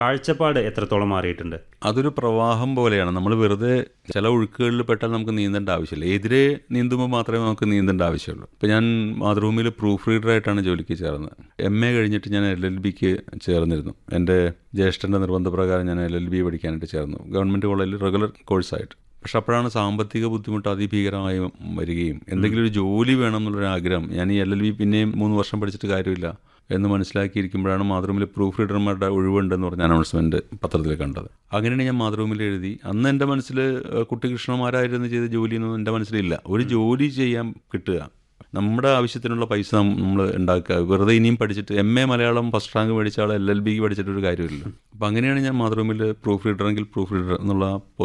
കാഴ്ചപ്പാട് എത്രത്തോളം മാറിയിട്ടുണ്ട് അതൊരു പ്രവാഹം പോലെയാണ് നമ്മൾ വെറുതെ ചില ഒഴുക്കുകളിൽ പെട്ടാൽ നമുക്ക് നീന്തേണ്ട ആവശ്യമില്ല എതിരെ നീന്തുമ്പോൾ മാത്രമേ നമുക്ക് നീന്തേണ്ട ആവശ്യമുള്ളൂ ഇപ്പോൾ ഞാൻ മാതൃഭൂമിയിൽ പ്രൂഫ് റീഡറായിട്ടാണ് ജോലിക്ക് ചേർന്നത് എം എ കഴിഞ്ഞിട്ട് ഞാൻ എൽ എൽ ബിക്ക് ചേർന്നിരുന്നു എൻ്റെ ജ്യേഷ്ഠൻ്റെ നിർബന്ധപ്രകാരം ഞാൻ എൽ എൽ ബി പഠിക്കാനായിട്ട് ചേർന്നു ഗവൺമെൻറ് കോളേജിൽ റെഗുലർ കോഴ്സായിട്ട് പക്ഷെ അപ്പോഴാണ് സാമ്പത്തിക ബുദ്ധിമുട്ട് അതിഭീകരമായി വരികയും എന്തെങ്കിലും ഒരു ജോലി വേണം എന്നുള്ളൊരു ആഗ്രഹം ഞാൻ ഈ എൽ എൽ ബി പിന്നെയും മൂന്ന് വർഷം പഠിച്ചിട്ട് കാര്യമില്ല എന്ന് മനസ്സിലാക്കിയിരിക്കുമ്പോഴാണ് മാതൃഭൂമിയിൽ പ്രൂഫ് റീഡർമാരുടെ ഒഴിവുണ്ടെന്ന് പറഞ്ഞ അനൗൺസ്മെൻറ്റ് പത്രത്തിൽ കണ്ടത് അങ്ങനെയാണ് ഞാൻ മാതൃഭൂമിയിൽ എഴുതി അന്ന് എൻ്റെ മനസ്സിൽ ഏഹ്, കുട്ടികൃഷ്ണന്മാരായിരുന്നു ചെയ്ത ജോലിയൊന്നും എൻ്റെ മനസ്സിലില്ല ഒരു ജോലി ചെയ്യാൻ കിട്ടുക നമ്മുടെ ആവശ്യത്തിനുള്ള പൈസ നമ്മൾ ഉണ്ടാക്കുക വെറുതെ ഇനിയും പഠിച്ചിട്ട് M A Malayalam first rank മേടിച്ച ആൾ എൽ എൽ ബിക്ക് പഠിച്ചിട്ട് ഒരു കാര്യമില്ല അപ്പം അങ്ങനെയാണ് ഞാൻ മാതൃഭൂമിയിൽ പ്രൂഫ് റീഡറെങ്കിൽ പ്രൂഫ് റീഡർ എന്നുള്ള